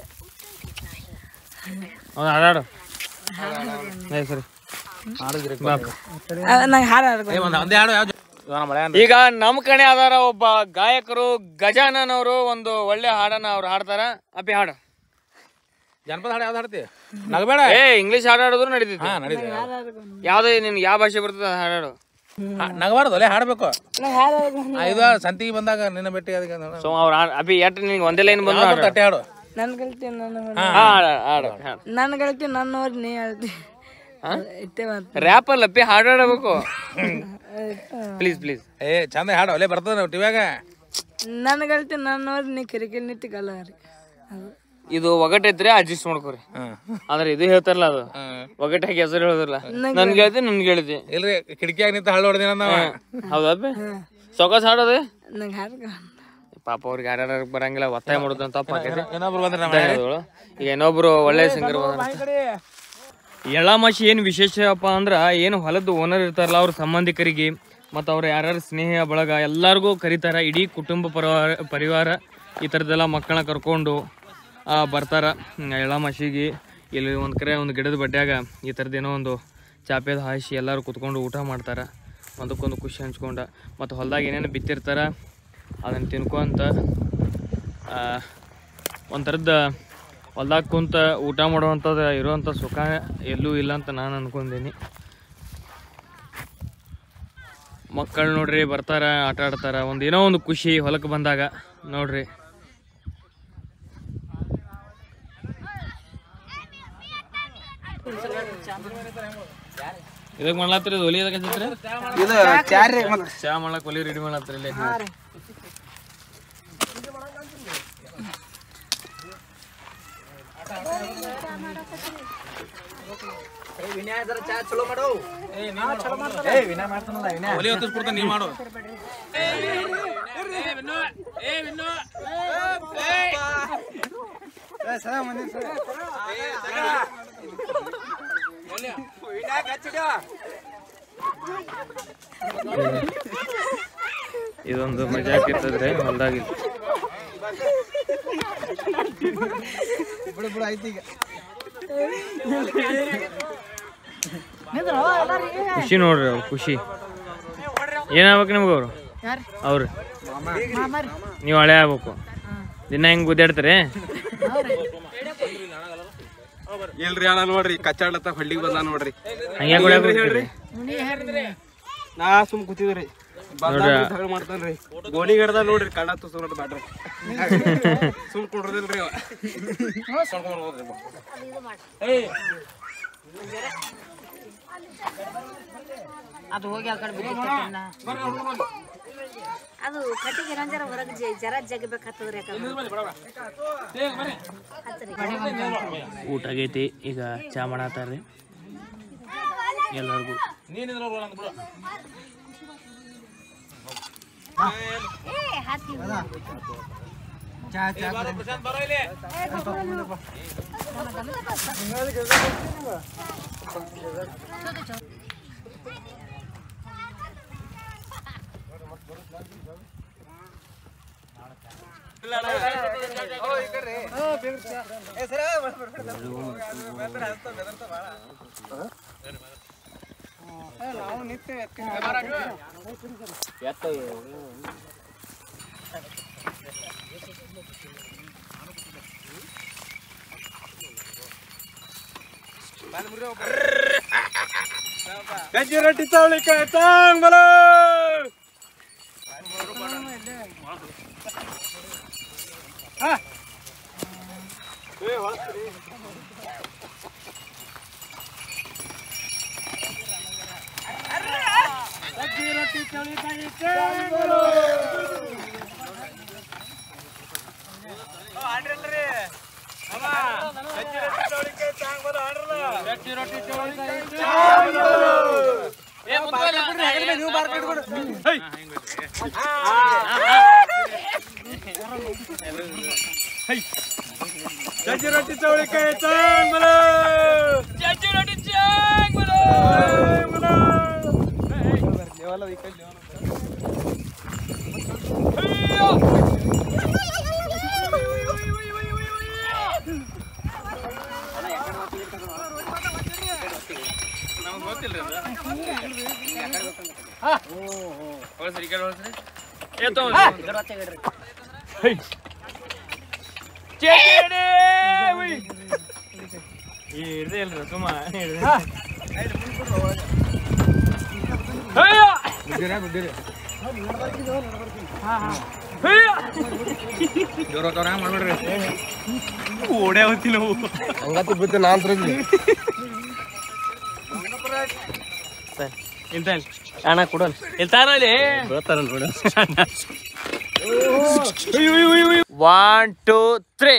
ಹೌದು ಹಾಡಾಡು ಏ ಸರಿ ಬಾ. ನಂಗೆ ಹಾರ ಆಡ್ಬೇಕು ಏ ಒಂದು ಒಂದೇ ಹಾಡು ಯಾವ ಮಳೆ ಈಗ ನಮ್ ಕಡೆ ಅದಾರ ಒಬ್ಬ ಗಾಯಕರು ಗಜಾನನ್ ಅವರು ಒಂದು ಒಳ್ಳೆ ಹಾಡನ್ನ ಅವ್ರು ಹಾಡ್ತಾರ ಅಪ್ಪಿ ಹಾಡು ಜನಪದ ಹಾಡು ಯಾವ್ದು ಹಾಡ್ತಿ ನಗಬೇಡ ಏ ಇಂಗ್ಲಿಷ್ ಹಾಡಾಡಿದ್ರು ನಡೀತೈತಿ ಹಾಂ ನಡೀತಿ ಯಾವ್ದು ನಿನ್ಗೆ ಯಾವ ಭಾಷೆ ಬರ್ತದ ಅದ್ ಹಾಡಾಡು ನಗಬಾರ್ದು ಅಲ್ಲೇ ಹಾಡ್ಬೇಕು ನಂಗೆ ಹಾರ ಆಡ್ಬೇಕು ಆ, ಇದು ಸಂತಿಗೆ ಬಂದಾಗ ನಿನ್ನ ಭೇಟಿ ಅದಕ್ಕೆ ನಾನು- ಸೊ ಅವ್ರ ಅಪ್ಪಿ ಎಟ್ ನಿನ್ಗೆ ಒಂದೇ ಲೈನ್ ಬಂದು ಯಾವ್ದು ತಟ್ಟೆ ಹಾಡು ನನ್ನ ಗೆಳತಿ ನನ್ನ ಹಾಡು ಹಾಡು ಹಾಡು ನನ್ನ ಗೆಳತಿ ನನ್ನ ನೋಡಿ ನೀ ಹೇಳ್ತಿ ಇಟ್ಟೆ ಮಾತು ರ್ಯಾಪ್ ಅಲ್ಲ ಅಪ್ಪಿ ಹಾಡಾಡಬೇಕು ಪ್ಲೀಸ್ ಪ್ಲೀಸ್ ಏ ಚಂದ ಹಾಡು ಅಲ್ಲೇ ಬರ್ತದ ಟಿವ್ಯಾಗ ನನ್ನ ಗೆಳತಿ ನನ್ನ ನೋಡಿ ನೀ ಕಿರಿಕಿರಿ ನಿತ್ತಿ ಕಲಾರಿ ಅದು ಇದು ಒಗಟೈತ್ರಿ ಅಡ್ಜಸ್ಟ್ ಮಾಡ್ಕೋರಿ ಅಂದ್ರೆ ಇದು ಹೇಳ್ತಾರಲ್ಲ ಅದು ಒಗಟಾಗಿ ಹೆಸರು ಹೇಳೋದಿಲ್ಲ ನನ್ ಗೆಳತಿ ನನ್ ಗೆಳತಿ ಇಲ್ರಿ ಕಿಟಕಿಯಾಗ ನಿಂತ ಹಳ್ಳ ಹೊಡೆದಿನ ನಾವು ಹೌದಾ ಅಪ್ಪಿ ಸೊಗಸ್ ಹಾಡೋದು ನಂಗೆ ಹಾರ ಪಾಪ ಅವ್ರಿಗೆ ಯಾರ್ಯಾರ ಬರಂಗಿಲ್ಲ ಒತ್ತಾಯ ಮಾಡೋದು ತಪ್ಪ ಆಕೈತಿ ಇನ್ನೊಬ್ರು ಬಂದ್ರೆ ನಮ್ಮ ಧನ್ಯವಾದಗಳು. ಈಗ ಇನ್ನೊಬ್ರು ಒಳ್ಳೆ ಸಿಂಗರ್ ಎಳ್ಳಮಾಶಿ ಏನು ವಿಶೇಷಪ್ಪ ಅಂದ್ರೆ ಏನು ಹೊಲದ ಓನರ್ ಇರ್ತಾರಲ್ಲ ಅವ್ರ ಸಂಬಂಧಿಕರಿಗೆ ಮತ್ತು ಅವ್ರ ಯಾರ್ಯಾರ ಸ್ನೇಹ ಬಳಗ ಎಲ್ಲರಿಗೂ ಕರೀತಾರ ಇಡೀ ಕುಟುಂಬ ಪರಿವಾರ ಪರಿವಾರ ಈ ಥರದ್ದೆಲ್ಲ ಮಕ್ಕಳನ್ನ ಕರ್ಕೊಂಡು ಆ, ಬರ್ತಾರ ಹ್ಮ್, ಎಳ್ಳಮಾಶಿಗೆ ಇಲ್ಲಿ ಒಂದು ಕಡೆ ಒಂದು ಗಿಡದ ಬಡ್ಡ್ಯಾಗ ಈ ಥರದ್ದು ಏನೋ ಒಂದು ಚಾಪೆದ ಹಾಯಿಸಿ ಎಲ್ಲರೂ ಕುತ್ಕೊಂಡು ಊಟ ಮಾಡ್ತಾರೆ ಒಂದಕ್ಕೊಂದು ಖುಷಿ ಹಂಚ್ಕೊಂಡ ಮತ್ತು ಹೊಲ್ದಾಗ ಏನೇನು ಬಿತ್ತಿರ್ತಾರ ಅದನ್ನು ತಿನ್ಕೊಂತ ಆ, ಒಂಥರದ್ದು ಹೊಲ್ದಾಗ ಕುಂತ ಊಟ ಮಾಡುವಂಥದ್ದು ಇರುವಂಥ ಸುಖ ಎಲ್ಲೂ ಇಲ್ಲ ಅಂತ ನಾನು ಅನ್ಕೊಂಡೀನಿ ಮಕ್ಕಳು ನೋಡ್ರಿ ಬರ್ತಾರ ಆಟ ಆಡ್ತಾರ ಒಂದು ಏನೋ ಒಂದು ಖುಷಿ ಹೊಲಕ್ಕೆ ಬಂದಾಗ ನೋಡ್ರಿ ಇದಕ್ಕೆ ಮಾಡ್ಲಾತ್ರಿ ಇದು ಒಲಿ ಎದಕ್ಕೆ ಹಚ್ಚತ್ರಿ? ಇದು ಚಾರ್ರಿ ಚಾ ಮಾಡ್ಲಕ್ ಒಲಿ ರೆಡಿ ಮಾಡ್ಲಾತ್ರಿ ಇಲ್ಲಿ ಚಾ ಚಲೋ ಮಾಡು ಏ ವಿನಯ ಮಾಡ್ತಾನಲ್ಲ ವಿನಯ ಒಲಿ ಹೊತ್ತಿಸ್ಬಿಡ್ತಾನೆ ನೀ ಮಾಡು ಇದೊಂದು ಮಜಾಕ್ ಇರ್ತದ್ರಿ ಹೊಲ್ದಾಗ ಬಿಡು ಬಿಡು ಆಯ್ತು ಈಗ ಖುಷಿ ನೋಡ್ರಿ ಅವ್ರು ಖುಷಿ ಏನಾಗ್ಬೇಕು ನಿಮ್ಗೆ ಅವ್ರು ಅವ್ರು ನೀವು ಹಳೆ ಆಗ್ಬೇಕು ದಿನ ಹಿಂಗ್ ಗುದ್ದಾಡ್ತಾರೆ ಇಲ್ರಿ ಅಣ್ಣ ನೋಡ್ರಿ ಕಚ್ಚಾಡ್ಲತ್ತ ಹಳ್ಳಿಗೆ ಬಂದ ನೋಡ್ರಿ ಹಂಗೆ ಗುಡ್ಯಾಕ ನಾ ಸುಮ್ ಕೂತಿದ್ರಿ ನೋಡ್ರಿ ಮಾಡ್ತಾನ್ರಿ ಗೋಣಿ ಗಡ್ದ ನೋಡ್ರಿ ಕಣ್ಣ ತುಸು ನೋಡ್ರಿ ಬ್ಯಾಟ್ರಿ ಸುಮ್ ಕೊಡ್ರದಿಲ್ರಿ ಅವ ಅದು ಹೋಗಿ ಆ ಕಡೆ ಅದು ಕಟ್ಟಿಗೆ ಏನಂಜಾರ ಹೊರಗೆ ಜ- ಜರ ಜಗಬೇಕಾಗ್ತದ್ರಿ ಊಟ ಆಗೈತಿ ಈಗ ಚಾ ಮಾಡತ್ತಾರ್ರಿ ಎಲ್ಲರಿಗೂ ಹಂಗತ್ತು ಬಿದ್ದು ನಾನ್ ತರದ್ವಿ ಅಣ್ಣ ಕೊಡೋಣ ಇಲ್ತಾರಲ್ಲಿ ಒನ್ ಟೂ ತ್ರೀ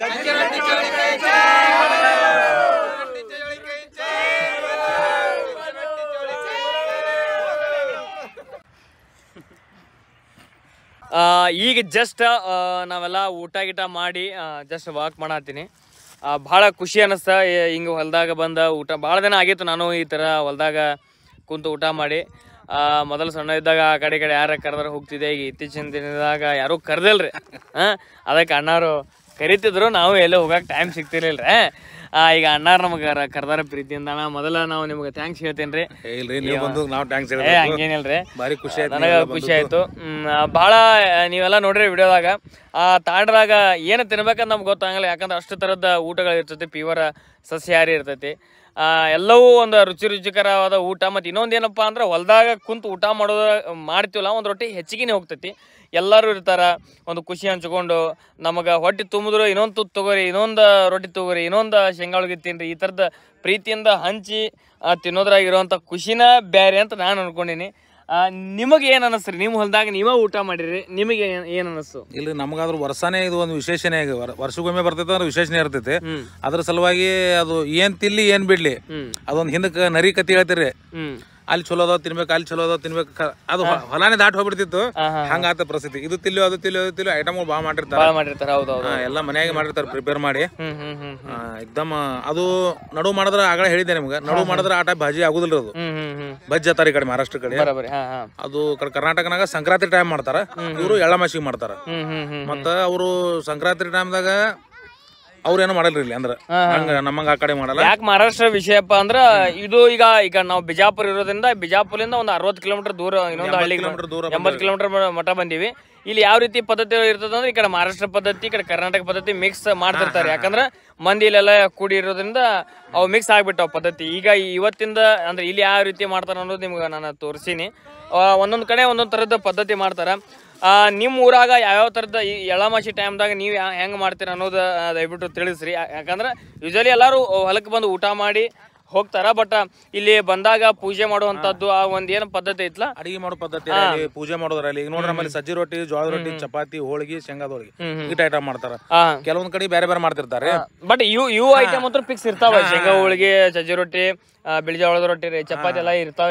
ಆ, ಈಗ ಜಸ್ಟ್ ನಾವೆಲ್ಲ ಊಟ ಗೀಟ ಮಾಡಿ ಜಸ್ಟ್ ವಾಕ್ ಮಾಡತ್ತೀನಿ ಭಾಳ ಖುಷಿ ಅನ್ನಿಸ್ತ ಹಿಂಗೆ ಹೊಲದಾಗ ಬಂದ ಊಟ ಭಾಳ ದಿನ ಆಗಿತ್ತು ನಾನು ಈ ಥರ ಹೊಲದಾಗ ಕುಂತು ಊಟ ಮಾಡಿ ಆ, ಮೊದಲು ಸಣ್ಣ ಇದ್ದಾಗ ಆ ಕಡೆ ಈ ಕಡೆ ಯಾರ ಕರೆದ್ರೆ ಹೋಗ್ತಿದ್ದೆ ಈಗ ಇತ್ತೀಚಿನ ದಿನದಾಗ ಯಾರೂ ಕರೆದಿಲ್ರಿ ಹಾಂ ಅದಕ್ಕೆ ಅಣ್ಣಾರು ಕರಿತಿದ್ರು ನಾವು ಎಲ್ಲೇ ಹೋಗಕ್ಕೆ ಟೈಮ್ ಸಿಗ್ತಿರ್ಲಿಲ್ಲ ರೀ ಈಗ ಅಣ್ಣಾರು ನಮಗೆ ಕರೆದಾರ ಪ್ರೀತಿಯಿಂದ ಅಣ್ಣ ಮೊದಲ ನಾವು ನಿಮ್ಗೆ ಥ್ಯಾಂಕ್ಸ್ ಹೇಳ್ತೀನಿ ರೀ ಏ, ಇಲ್ರಿ ನೀವು ಬಂದು ನಾವು ಟ್ಯಾಂಕ್ಸ್ ಏ ಹಂಗೇನಿಲ್ರಿ ಭಾರಿ ಖುಷಿ ಆಯ್ತು ನನಗೆ ಖುಷಿ ಆಯ್ತು ಹ್ಮ್, ಆ, ಭಾಳ ನೀವೆಲ್ಲ ನೋಡ್ರಿ ವಿಡಿಯೋದಾಗ ಆ ತಾಂಡದಾಗ ಏನು ತಿನ್ಬೇಕಂತ ನಮ್ಗೆ ಗೊತ್ತಾಗಲ್ಲ ಯಾಕಂದ್ರೆ ಅಷ್ಟು ಥರದ ಊಟಗಳು ಇರ್ತೈತಿ ಪ್ಯೂವರ್ ಸಸ್ಯಾಹಾರಿ ಇರ್ತೈತಿ ಆ, ಎಲ್ಲವೂ ಒಂದು ರುಚಿ ರುಚಿಕರವಾದ ಊಟ ಮತ್ತು ಇನ್ನೊಂದು ಏನಪ್ಪ ಅಂದ್ರೆ ಹೊಲದಾಗ ಕುಂತು ಊಟ ಮಾಡೋದು ಮಾಡ್ತೀವಲ್ಲ ಒಂದು ರೊಟ್ಟಿ ಹೆಚ್ಚಿಗೆನೇ ಹೋಗ್ತೈತಿ ಎಲ್ಲರೂ ಇರ್ತಾರ ಒಂದು ಖುಷಿ ಹಂಚ್ಕೊಂಡು ನಮಗೆ ಹೊಟ್ಟೆ ತುಂಬಿದ್ರು ಇನ್ನೊಂದು ತುತ್ತು ತಗೋರಿ ಇನ್ನೊಂದು ರೊಟ್ಟಿ ತಗೋರಿ ಇನ್ನೊಂದು ಶೇಂಗಾ ಹೋಳಿಗೆ ತಿನ್ರಿ ಈ ಥರದ ಪ್ರೀತಿಯಿಂದ ಹಂಚಿ ಆ, ತಿನ್ನೋದ್ರಾಗ ಇರೋವಂಥ ಖುಷಿನ ಬೇರೆ ಅಂತ ನಾನು ಅನ್ಕೊಂಡಿನಿ ಆ, ನಿಮಗೆ ಏನು ಅನ್ನಿಸ್ರಿ ನಿಮ್ಮ ಹೊಲದಾಗ ನೀವೇ ಊಟ ಮಾಡಿರಿ ನಿಮಗೆ ಏನು ಅನ್ನಿಸ್ತು ಇಲ್ರಿ ನಮಗಾದ್ರೂ ವರ್ಷನೇ ಇದು ಒಂದು ವಿಶೇಷನೇ ಆಗಿ ವರ್- ವರ್ಷಕ್ಕೊಮ್ಮೆ ಬರ್ತೈತೆ ಅಂದ್ರೆ ವಿಶೇಷನೇ ಇರ್ತೈತೆ ಹ್ಮ್. ಅದ್ರ ಸಲುವಾಗಿ ಅದು ಏನ್ ತಿನ್ಲಿ ಏನ್ ಬಿಡ್ಲಿ ಹ್ಮ್. ಅದೊಂದು ಹಿಂದಕ್ಕೆ ನರಿ ಕತ್ತಿ ಹೇಳ್ತೀರಿ ಹ್ಮ್ ಅಲ್ಲಿ ಚಲೋ ಅದಾವ ತಿನ್ಬೇಕು ಅಲ್ಲಿ ಚಲೋ ಅದಾವ ತಿನ್ಬೇಕು ಕ- ಅದು ಹೊ- ಹೊಲಾನೇ ದಾಟ್ ಹೋಗ್ಬಿಡ್ತಿತ್ತು ಹಂಗಾತ ಪರಿಸ್ಥಿತಿ ಇದು ತಿಲ್ಲೋ ಅದು ತಿಲ್ಲೋ ಅದು ತಿಲ್ಲೋ ಐಟಮ್ ಭಾಳ ಮಾಡಿರ್ತಾರ ಭಾಳ ಮಾಡಿರ್ತಾರೆ ಹೌದು ಹೌದು ಹಾ, ಎಲ್ಲ ಮನ್ಯಾಗೆ ಮಾಡಿರ್ತಾರೆ ಪ್ರಿಪೇರ್ ಮಾಡಿ ಹ್ಮ್ ಹ್ಮ್ ಹ್ಮ್ ಆ, ಎಕ್ದಮ್ ಅದು ನಡು ಮಾಡಿದ್ರೆ ಆಗಲೇ ಹೇಳಿದ್ದೆ ನಿಮ್ಗೆ ನಡು ಮಾಡಿದ್ರೆ ಆಟ ಭಾಜಿ ಆಗುದಿಲ್ಲ ಅದು ಹ್ಮ್ ಹ್ಮ್ ಹ್ಮ್ ಬಜ್ಜಿ ಅತ್ತಾರ ಈ ಕಡೆ ಮಹಾರಾಷ್ಟ್ರ ಕಡೆ ಬರೋಬರಿ ಹಾ ಹಾ ಅದು ಕಡೆ ಕರ್ನಾಟಕನಾಗ ಸಂಕ್ರಾಂತಿ ಟೈಮ್ ಮಾಡ್ತಾರ ಇವರು ಎಳ್ಳಮಾಸಿಗೆ ಮಾಡ್ತಾರ ಹ್ಮ್ ಹ್ಮ್ ಹ್ಮ್ ಮತ್ತ ಅವರು ಸಂಕ್ರಾಂತಿ ಟೈಮ್ದಾಗ ಅವ್ರೇನು ಮಾಡಲ್ರಿ ಇಲ್ಲಿ ಅಂದ್ರ ಹಂಗ ನಮ್ಮಂಗ ಆ ಕಡೆ ಮಾಡಲ್ಲ ಯಾಕೆ ಮಹಾರಾಷ್ಟ್ರ ವಿಷಯಪ್ಪ ಅಂದ್ರ ಇದು ಈಗ ಈಗ ನಾವು ಬಿಜಾಪುರ ಇರೋದ್ರಿಂದ ಬಿಜಾಪುರದಿಂದ ಒಂದು ಅರವತ್ತು ಕಿಲೋಮೀಟರ್ ದೂರ ಇನ್ನೊಂದು ಹಳ್ಳಿ kilometer ದೂರ ಎಂಬತ್ತು ಕಿಲೋಮೀಟರ್ ಮಠ ಬಂದೀವಿ ಇಲ್ಲಿ ಯಾವ ರೀತಿ ಪದ್ಧತಿ ಇರ್ತದೆ ಅಂದ್ರೆ ಈ ಕಡೆ ಮಹಾರಾಷ್ಟ್ರ ಪದ್ಧತಿ ಈ ಕಡೆ ಕರ್ನಾಟಕ ಪದ್ಧತಿ ಮಿಕ್ಸ್ ಮಾಡ್ತಿರ್ತಾರೆ ಯಾಕಂದ್ರೆ ಮಂದಿ ಇಲ್ಲೆಲ್ಲ ಕೂಡಿ ಇರೋದ್ರಿಂದ ಅವು ಮಿಕ್ಸ್ ಆಗ್ಬಿಟ್ಟವು ಪದ್ಧತಿ ಈಗ ಇವತ್ತಿಂದ ಅಂದ್ರೆ ಇಲ್ಲಿ ಯಾವ ರೀತಿ ಮಾಡ್ತಾರೆ ಅನ್ನೋದು ನಿಮ್ಗೆ ನಾನು ತೋರಿಸೀನಿ ಒಂದೊಂದು ಕಡೆ ಒಂದೊಂದು ಥರದ ಪದ್ಧತಿ ಮಾಡ್ತಾರೆ ಆ, ನಿಮ್ಮ ಊರಾಗ ಯಾವ್ಯಾವ ಥರದ ಈ ಎಳ್ಳಮಾಸಿ ಟೈಮ್ದಾಗ ನೀವು ಹೆಂಗೆ ಮಾಡ್ತೀರ ಅನ್ನೋದು ಆ, ದಯವಿಟ್ಟು ತಿಳಿಸ್ರಿ ಯಾ- ಯಾಕಂದ್ರೆ ಯೂಶಲಿ ಎಲ್ಲರೂ ಹೊಲಕ್ಕೆ ಬಂದು ಊಟ ಮಾಡಿ ಹೋಗ್ತಾರ ಬಟ್ ಇಲ್ಲಿ ಬಂದಾಗ ಪೂಜೆ ಮಾಡುವಂಥದ್ದು ಆ ಒಂದು ಏನು ಪದ್ಧತಿ ಐತ್ಲ ಅಡಿಗೆ ಮಾಡೋ ಪದ್ಧತಿ ಆಗಲಿ ಪೂಜೆ ಮಾಡೋದ್ರಲ್ಲಿ ಈಗ ನೋಡ್ರಿ ನಮ್ಮಲ್ಲಿ ಸಜ್ಜಿ ರೊಟ್ಟಿ ಜೋಳದ ರೊಟ್ಟಿ ಚಪಾತಿ ಹೋಳಿಗೆ ಶೇಂಗಾದ ಹೋಳಿಗೆ ಇಟ್ ಐಟಮ್ ಮಾಡ್ತಾರ ಹಾ ಕೆಲವೊಂದ್ ಕಡೆ ಬೇರೆ ಬೇರೆ ಮಾಡ್ತಿರ್ತಾರೆ ಬಟ್ ಇವು ಇವು ಐಟಮ್ ಅಂತೂ ಫಿಕ್ಸ್ ಇರ್ತಾವ ಶೇಂಗಾ ಹೋಳಿಗೆ ಸಜ್ಜಿ ರೊಟ್ಟಿ ಆ, ಬಿಳಿ ಜೋಳದ ರೊಟ್ಟಿ ರೀ, ಚಪಾತಿ ಎಲ್ಲ ಇರ್ತಾವೆ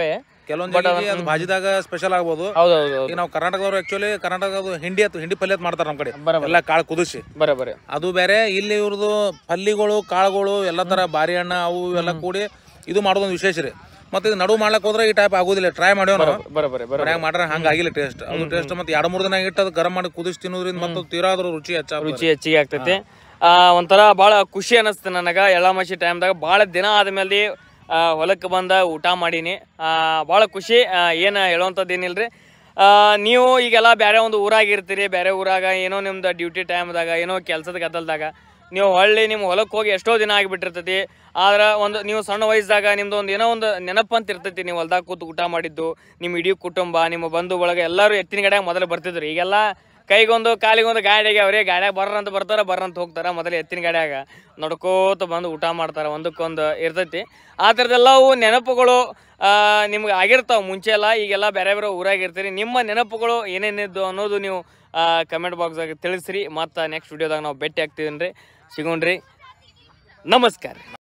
ಕೆಲವೊಂದು ಜಾಗಿಗೆ ಅದು ಭಾಜಿದಾಗ ಸ್ಪೆಷಲ್ ಆಗ್ಬೋದು ಹೌದು ಹೌದು ಹೌದು ಈಗ ನಾವು ಕರ್ನಾಟಕದವ್ರು ಆಕ್ಚುಲಿ ಕರ್ನಾಟಕದ ಹಿಂಡಿ ಅತ್ತು ಹಿಂಡಿ ಪಲ್ಯ ಮಾಡ್ತಾರೆ ನಮ್ಮ ಕಡೆ ಬರೋಬ್ಬರಿ. ಎಲ್ಲ ಕಾಳು ಕುದಿಸಿ ಬರೋಬ್ಬರಿ ಅದು ಬೇರೆ ಇಲ್ಲಿ ಇವ್ರದ್ದು ಪಲ್ಲಿಗಳು ಕಾಳುಗಳು ಎಲ್ಲ ತರ ಬಾರಿ ಹಣ್ಣ ಅವು ಇವೆಲ್ಲ ಕೂಡಿ ಇದು ಮಾಡೋದೊಂದು ವಿಶೇಷ ರೀ ಮತ್ತೆ ಇದು ನಡು ಮಾಡ್ಲಕ್ ಹೋದ್ರೆ ಈ ಟೈಪ್ ಆಗೋದಿಲ್ಲ ಟ್ರೈ ಮಾಡ್ಯಾವ ನಾವು ಬರೋಬ್ಬರಿ ಬರೋ ಮನ್ಯಾಗ ಮಾಡ್ರೆ ಹಂಗ ಆಗಿಲ್ಲ ಟೇಸ್ಟ್ ಅದು ಟೇಸ್ಟ್ ಮತ್ತೆ ಎರಡು ಮೂರು ದಿನ ಇಟ್ಟು ಅದು ಗರಂ ಮಾಡಿ ಕುದಿಸಿ ತಿನ್ನೋದ್ರಿಂದ ಮತ್ತೆ ತೀರಾ ಅದ್ರ ರುಚಿ ಹೆಚ್ಚಾಗ ರುಚಿ ಹೆಚ್ಚಿಗೆ ಆಗ್ತೈತಿ ಆ, ಒಂಥರ ಭಾಳ ಖುಷಿ ಅನಿಸ್ತು ನನಗೆ ಎಳ್ಳಮಾಸಿ ಟೈಮ್ದಾಗ ಭಾಳ ದಿನ ಆದ್ಮೇಲೆ ಹೊಲಕ್ಕೆ ಬಂದ ಊಟ ಮಾಡೀನಿ ಭಾಳ ಖುಷಿ ಏನು ಹೇಳುವಂಥದ್ದು ಏನಿಲ್ರಿ ಆ, ನೀವು ಈಗೆಲ್ಲ ಬೇರೆ ಒಂದು ಊರಾಗ ಇರ್ತೀರಿ ಬೇರೆ ಊರಾಗ ಏನೋ ನಿಮ್ದು ಡ್ಯೂಟಿ ಟೈಮ್ದಾಗ ಏನೋ ಕೆಲಸದ ಗದ್ದಲ್ದಾಗ ನೀವು ಹೊಳ್ಳಿ ನಿಮ್ಮ ಹೊಲಕ್ಕೆ ಹೋಗಿ ಎಷ್ಟೋ ದಿನ ಆಗಿಬಿಟ್ಟಿರ್ತೈತಿ ಆದ್ರೆ ಒಂದು ನೀವು ಸಣ್ಣ ವಯಸ್ಸಾಗ ನಿಮ್ದು ಒಂದು ಏನೋ ಒಂದು ನೆನಪು ಅಂತ ಇರ್ತೈತಿ ನೀವು ಹೊಲ್ದಾಗ ಕೂತು ಊಟ ಮಾಡಿದ್ದು ನಿಮ್ಮ ಇಡೀ ಕುಟುಂಬ ನಿಮ್ಮ ಬಂಧು ಬಳಗ ಎಲ್ಲರೂ ಎತ್ತಿನ ಗಡ್ಯಾಗ ಮೊದಲು ಬರ್ತಿದ್ರು ಈಗೆಲ್ಲ ಕೈಗೊಂದು ಕಾಲಿಗೊಂದು ಗಾಡಿ ಆಗ್ಯಾವ್ರಿ ಗಾಡ್ಯಾಗ ಬರ್ರ ಅಂತ ಬರ್ತಾರ ಬರ್ರ ಅಂತ ಹೋಗ್ತಾರ ಮೊದಲು ಎತ್ತಿನ ಗಾಡ್ಯಾಗ ನಡ್ಕೋತ ಬಂದು ಊಟ ಮಾಡ್ತಾರ ಒಂದಕ್ಕೊಂದು ಇರ್ತೈತಿ ಆ ಥರದ್ದೆಲ್ಲವು ನೆನಪುಗಳು ನಿಮ್ಗೆ ಆಗಿರ್ತಾವ ಮುಂಚೆ ಎಲ್ಲ ಈಗೆಲ್ಲ ಬೇರೆ ಬೇರೆ ಊರಾಗ ಇರ್ತೀರಿ ನಿಮ್ಮ ನೆನಪುಗಳು ಏನೇನಿದ್ದು ಅನ್ನೋದು ನೀವು ಕಮೆಂಟ್ ಬಾಕ್ಸ್ದಾಗ ತಿಳಿಸ್ರಿ ಮತ್ತು ನೆಕ್ಸ್ಟ್ ವಿಡಿಯೋದಾಗ ನಾವು ಭೇಟಿ ಆಗ್ತೀವಿ ರೀ ಸಿಗೋಣ್ರಿ ನಮಸ್ಕಾರ